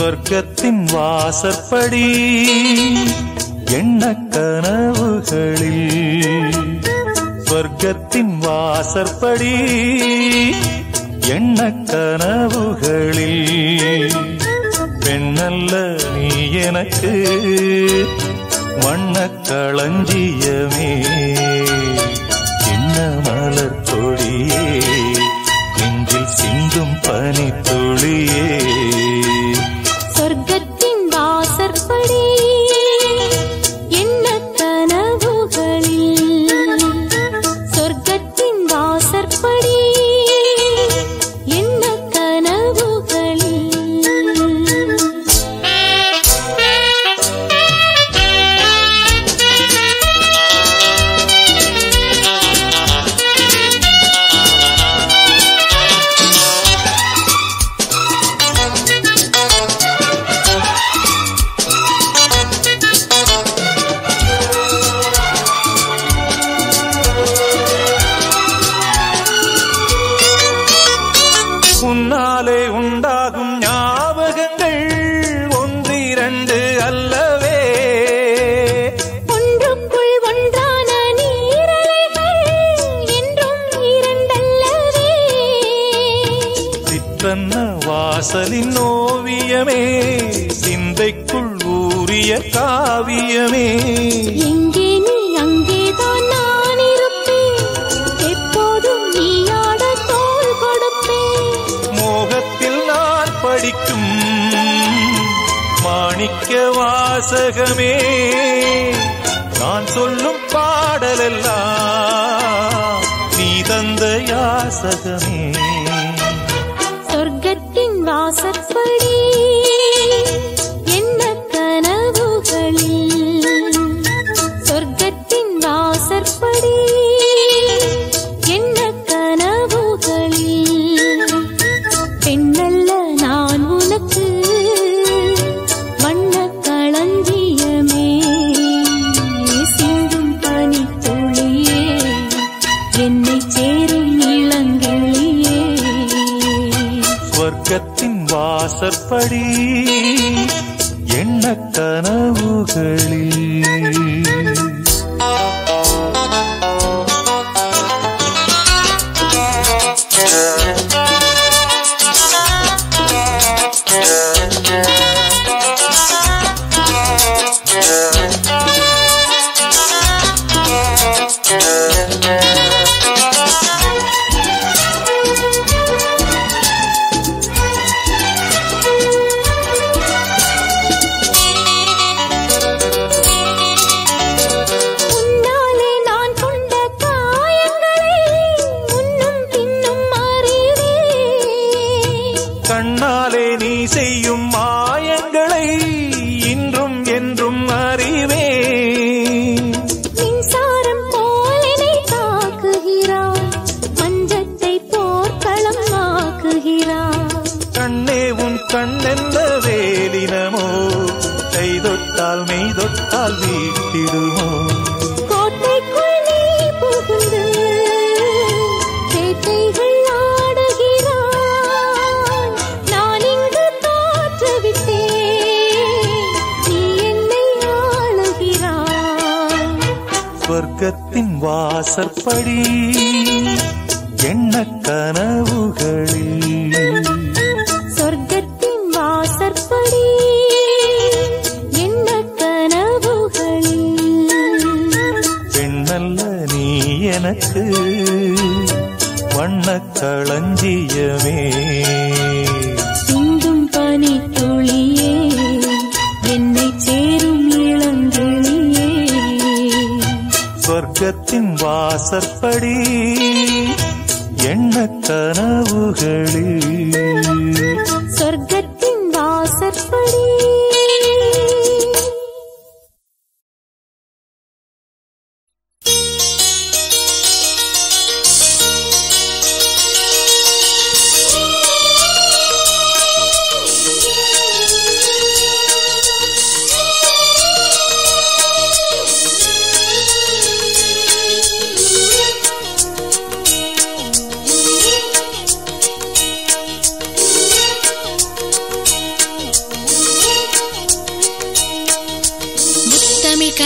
சொர்க்கத்தின் வாசற்படி எண்ண கனவுகளில் சொர்க்கத்தின் வாசற்படி எண்ண கனவுகளில் பெண்ணல்ல நீ எனக்கு வண்ண களஞ்சியமே என்ன மலர் கொடியே நெஞ்சில் சிந்தும் பனித்துளியே சொர்க்கத்தின் வாசற்படி என்ன கனவுகளில் சொர்க்கத்தின் வாசற்படி என்ன கனவுகளில் உன்னாலே உண்டாகும் ஞாபகங்கள் ஒன்றிரண்டு அல்லவே ஒன்றுக்குள் ஒன்றான நீரலைகள் என்றும் இரண்டல்லவே சிற்றன்ன வாசலின் ஓவியமே சிந்தைக்குள் ஊறிய காவியமே எங்கே நீ அங்கேதான் நான் இருப்பேன் எப்போதும் நீ ஆட தோள் கொடுப்பேன் மோகத்தில் நான் படிக்கும் மாணிக்க வாசகமே நான் சொல்லும் பாடலெல்லாம் நீ தந்த யாசகமே சொர்க்கத்தின் வாசற்படி என்ன கனவுகளில் சொர்க்கத்தின் வாசற்படி என்ன கனவுகளில் பெண்ணல்ல நான் உனக்கு வண்ண களஞ்சியமே சிந்தும் பனித்துளியே என்னை சேரும் இளங்கிளியே சொர்க்கத்தின் வாசற்படி எண்ண கனவுகளில் உன்னாலே நான் கொண்ட காயங்களை முன்னும் பின்னும் அறிவேன் கண்ணாலே நீ செய்யும் மாயங்களை இன்றும் என்றும் அறிவே மின்சாரம் போல் என்னை தாக்குகிறாய் மஞ்சத்தை போர்க்களம் ஆக்குகிறாய் கண்ணே உன் கண்ணென்ன வேலினமோ கை தொட்டால் மெய் தொட்டால் வீட்டிடுமோ கோட்டைக்குள் நீ புகுந்து வேட்டைகள் ஆடுகிறாய் நான் இங்கு தோற்றுவிட்டேன் நீ என்னை ஆளுகிறாய் சொர்க்கத்தின் வாசற்படி எண்ண கனவுகளில் சொர்க்கத்தின் வாசற்படி என்ன கனவுகளில் பெண்ணல்ல நீ எனக்கு வண்ண களஞ்சியமே சிந்தும் பனி துளியே என்னை சேரும் இளங்கிளியே சொர்க்கத்தின் வாசற்படி எண்ண கனவுகளில் சொர்க்கத்தின் வாசற்படி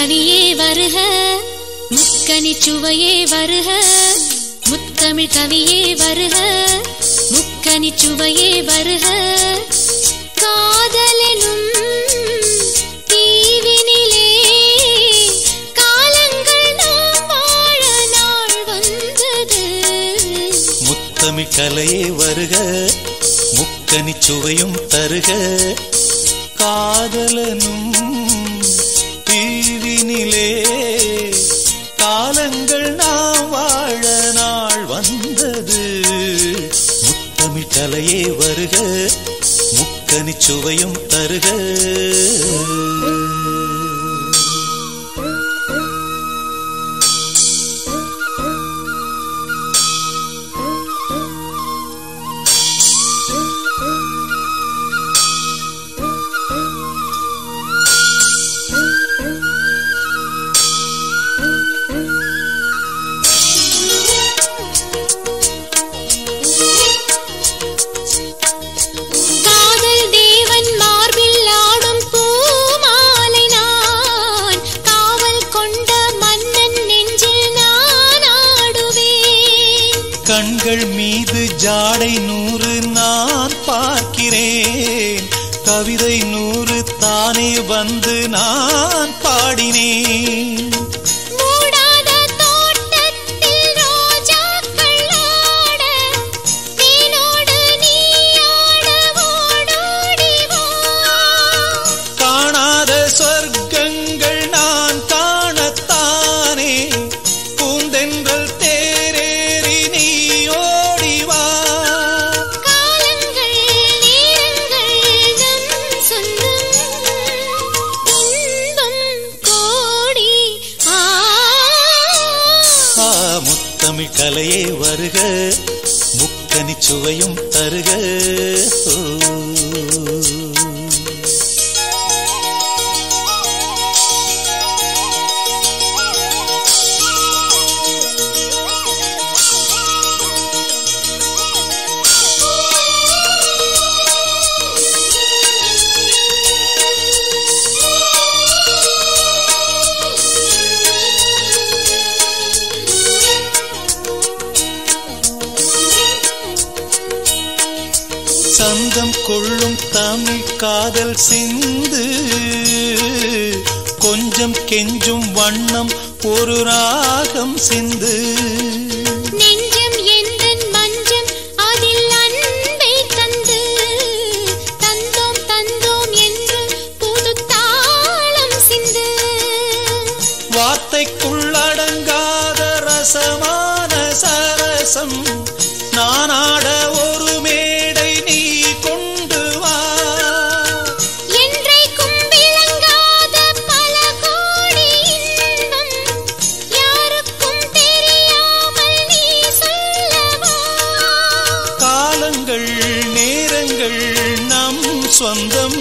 கவியே வருக முக்கனி சுவையே வருக முத்தமிழ் கவியே வருக முக்கனி சுவையே வருக காதலெனும் தீவினிலே காலங்கள் நாம் வாழ நாள் வந்தது முத்தமிழ் கலையே வருக முக்கனி சுவையும் தருக காதலனும் தீவினிலே காலங்கள் நாம் வாழ நாள் வந்தது முத்தமிழ் கலையே வருக முக்கனி சுவையும் தருக காதல் தேவன் மார்பில் ஆடும் பூமாலை நான் காவல் கொண்ட மன்னன் நெஞ்சில் நான் ஆடுவேன் கண்கள் மீது ஜாடை நூறு நான் பார்க்கிறேன் கவிதை நூறு தானே வந்து நான் பாடினேன் மூடாத தோட்டத்தில் ரோஜாக்கள் ஆட தேனோடு நீ ஆட ஓடோடி வா காணாத சொர்க்கங்கள் நான் காணத்தானே பூந்தென்றல் தேரேறி நீ ஓடிவா காலங்கள் நேரங்கள் நம் சொந்தம் இன்பம் கோடி ஆ ஆ முத்தமிழ் கலையே வருக முக்கனி சுவையும் தருக ஓ. சந்தம் கொள்ளும் தமிழ் காதல் சிந்து கொஞ்சம் கெஞ்சும் வண்ணம் ஒரு ராகம் சிந்து நெஞ்சம் எந்தன் மஞ்சம் அதில் அன்பை தந்து தந்தோம் தந்தோம் என்று புது தாளம் சிந்து வார்த்தைக்குள்ளடங்காத ரசமான சரசம் நானாட ஒரு மேடை நீ கொண்டு வா என்றைக்கும் விளங்காத பல கோடி இன்பம் யாருக்கும் தெரியாமல் நீ சொல்லவா காலங்கள் நேரங்கள் நம் சொந்தம்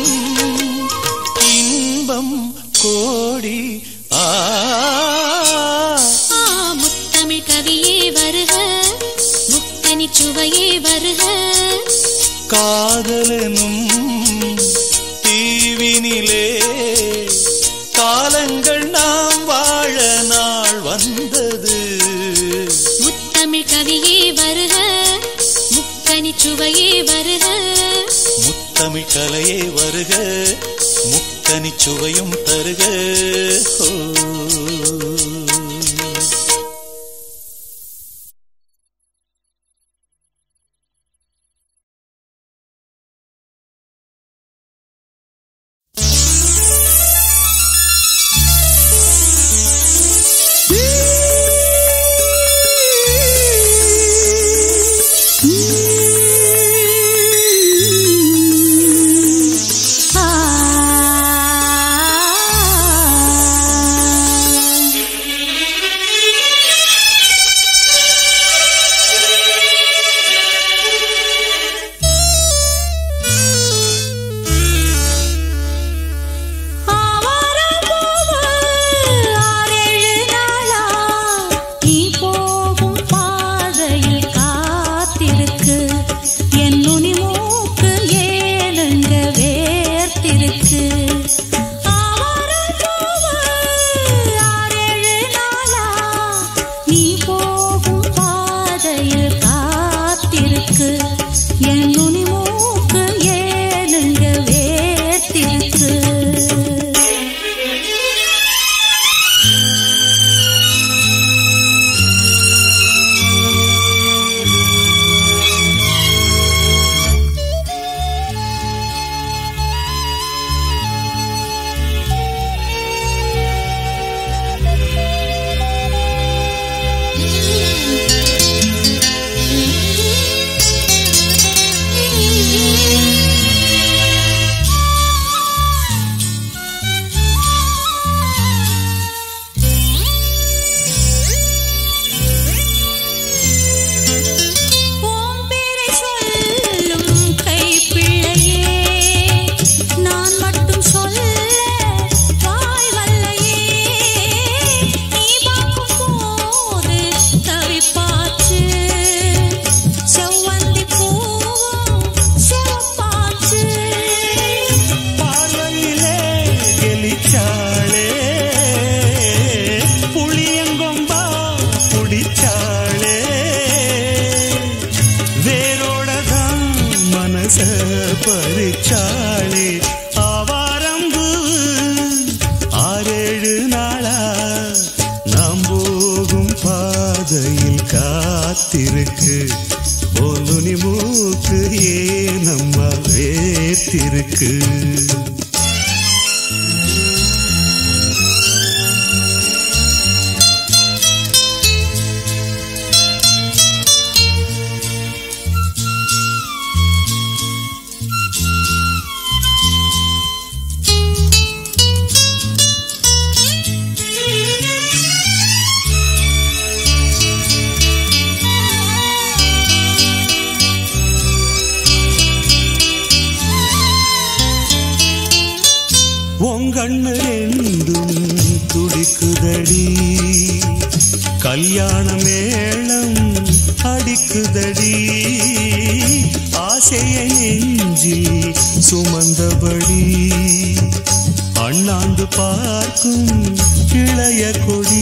இன்பம் கோடி ஆ ஆ முத்தமிழ் கவியே வருக முத்தனி சுவையே வருக காதலனும் தீவினிலே காலங்கள் நாம் வாழ நாள் வந்தது முத்தமிழ் கவியே வருக முக்கனி சுவையே வருக முத்தமிழ் கலையே வருக முக்கனி சுவையும் தருக ஓ. ஆ பறிச்சாளே ஆவாரம்பு ஆறேழு நாளா நாம் போகும் பாதையில் காத்திருக்கு ஒலுனி மூக்கு ஏனம்மா வேத்திருக்கு உங்கண்ணு ரெண்டும் துடிக்குதடி கல்யாண மேளம் அடிக்குதடி ஆசையை நெஞ்சில் சுமந்தபடி அண்ணாந்து பார்க்கும் இளைய கொடி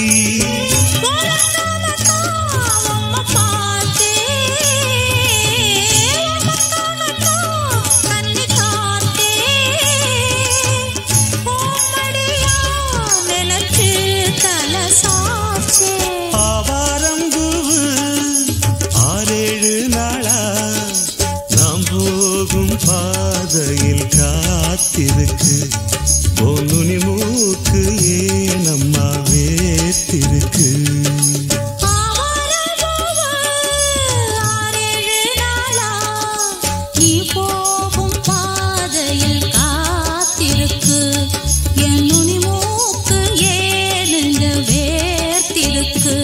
ஆவாரம்பூவு ஆறேழு நாளா நாம் போகும் பாதையில் காத்திருக்கு பொன்னுனி மூக்கு ஏனம்மா வேத்திருக்கு போகும் பாதையில் காத்திருக்கு என் நுனி மூக்கு ஏனுங்க வேர்த்திருக்கு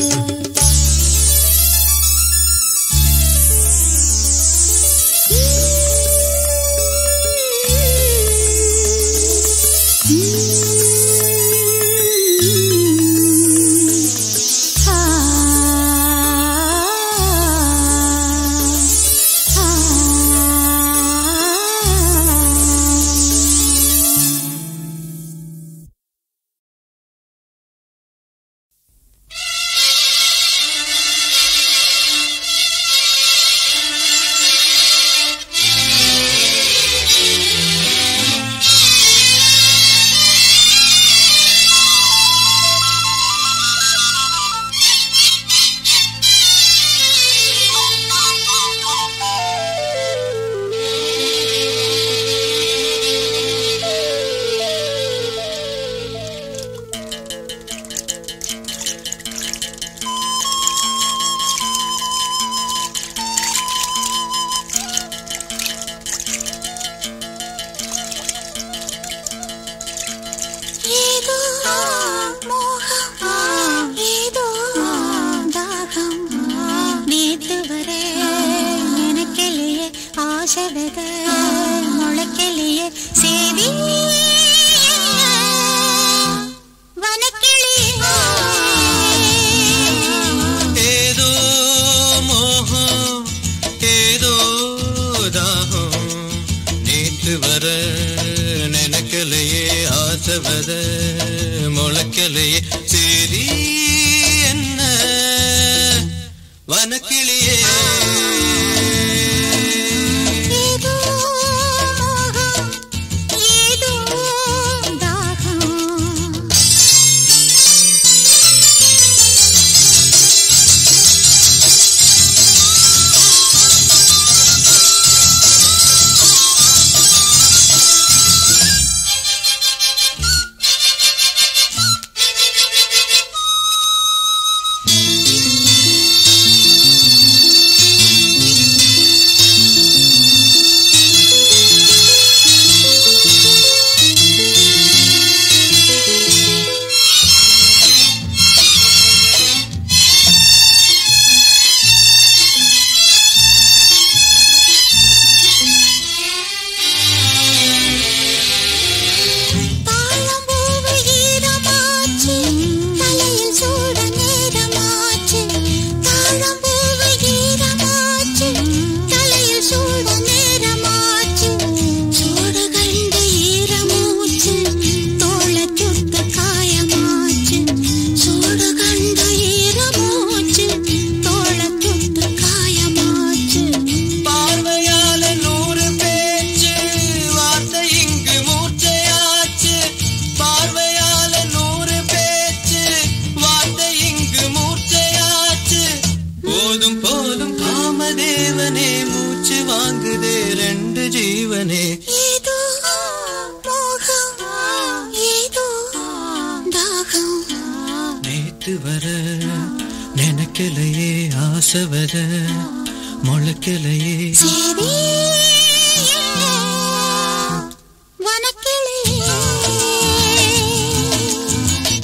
ஏதோ மோகம் ஏதோ தாகம் நேத்து வரே எனக்கெளியே ஆசை வித முளைக்கெளியே சேதி வனக்கிளியே ஏதோ மோகம் ஏதோ தாகம் நேற்று வர நினைக்கலையே ஆசை வர முளைக்கலையே சரி என்ன வனக்கிளியே ஏதோ மோகம் ஏதோ தாகம் ஜீவனே ஏதோ மோகம் ஏதோ தாகம் நேத்து வர நினைக்கலையே ஆசை வர முளைக்கலையே சரி வனக்கிளி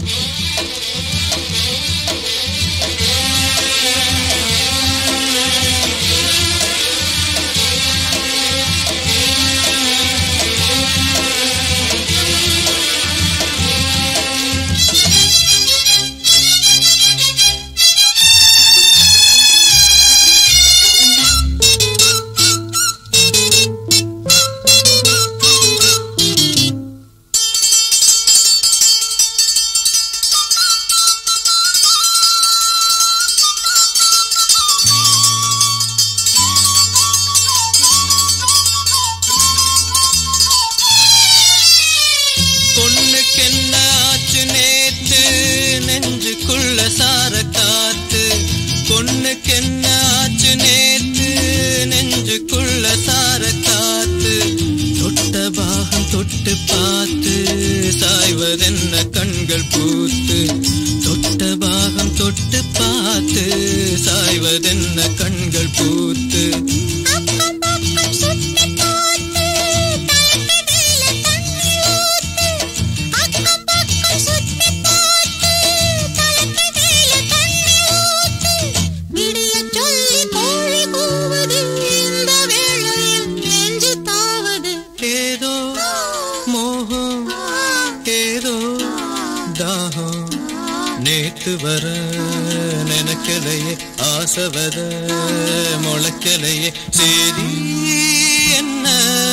பொண்ணுக்கு என்ன ஆச்சு நேத்து நெஞ்சுக்குள்ள சார காத்து பொண்ணுக்கு என்ன ஆச்சு நேத்து நெஞ்சுக்குள்ள சார காத்து தொட்ட பாகம் தொட்டு பார்த்து சாய்வதென்ன கண்கள் பூத்து தொட்ட பாகம் தொட்டு பார்த்து சாய்வதென்ன கண்கள் பூத்து அக்கம் பக்கம் சுத்தி பார்த்து தலைக்கடியில தண்ணி ஊத்து அக்கம் பக்கம் சுத்தி பார்த்து தலைக்கடியில தண்ணி ஊத்து விடிய சொல்லி கோழி கூவுது இந்த வேளையில் நெஞ்சு தாவுது ஏதோ மோகம் ஏதோ தாகம் நேத்து வர நினைக்கலையே ஆசை வர முளைக்கலையே சரி என்ன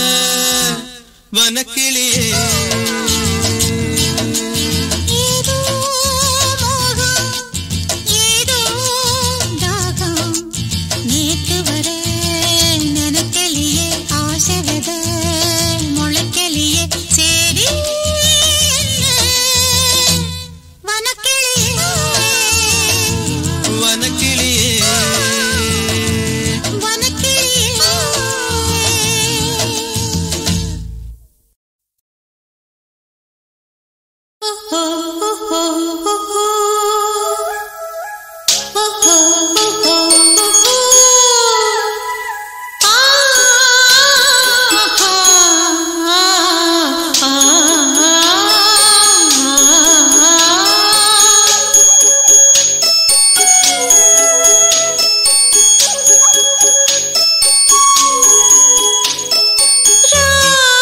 வனக்கிளியே ஏதோ மோகம் ஏதோ தாகம் நேத்து வர நினைக்கலையே ஆசை வித முளைக்கலையே சரி என்ன வனக்கிளியே வனக்கிளியே வனக்கிளியே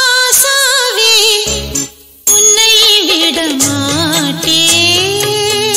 ராசாவே உன்னை விட மாட்டேன்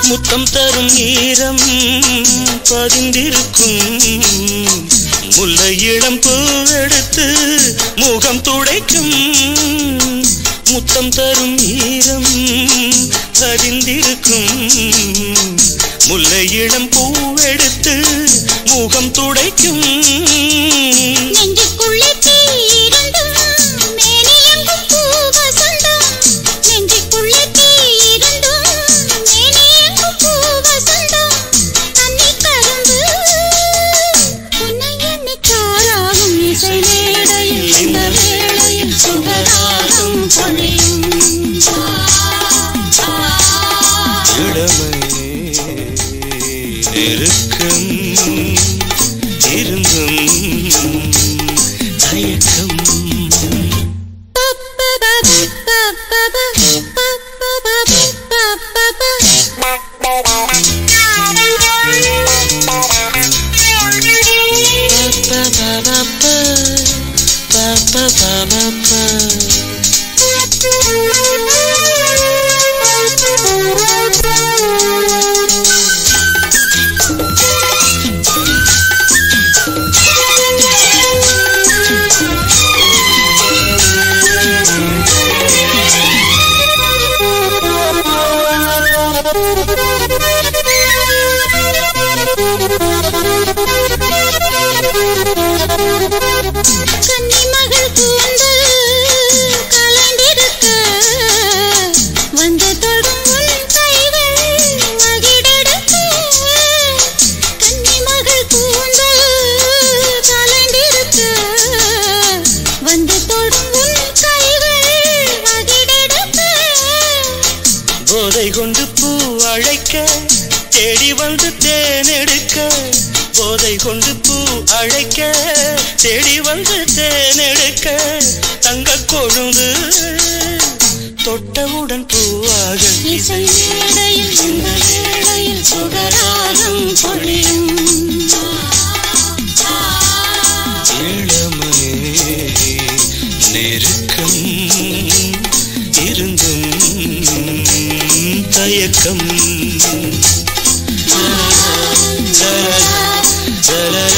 முத்தம் தரும் ஈரம் பதிந்திருக்கும் முல்லை இளம் பூவெடுத்து முகம் துடைக்கும் முத்தம் தரும் ஈரம் பதிந்திருக்கும் முல்லை இளம் பூவெடுத்து முகம் துடைக்கும் நெஞ்சுக்குள்ளே தீ இருந்தும் மேனியெங்கும் பூ வசந்தம். நெஞ்சுக்குள்ளே தீ இருந்தும் மேனியெங்கும் பூ வசந்தம். கன்னிக் கரும்பு உன்னை எண்ணிச் சாராகும் இசை மேடையில் இந்த வேளையில் சுகராகம் பொழியும். இளமை நெருக்கம் இருந்தும் தயக்கம் கன்னிமகள் கூந்தல் கலைந்திருக்க, வந்து தொடும் உன் கைகள் மகிழெடுக்க. கன்னிமகள் கூந்தல் கலைந்திருக்க, வந்து தொடும் உன் கைகள் மகிழெடுக்க. போதை கொண்டு பூ அழைக்க தேடி வந்து தேனெடுக்க போதை கொண்டு பூ அழைக்க தேடி வந்து தேனெடுக்க தங்க கொழுந்து தொட்டவுடன் பூவாக இசை மேடையில் இந்த வேளையில் சுகராகம் பொழியும் இளமை நெருக்கம் இருந்தும் தயக்கம் ஜல ஜல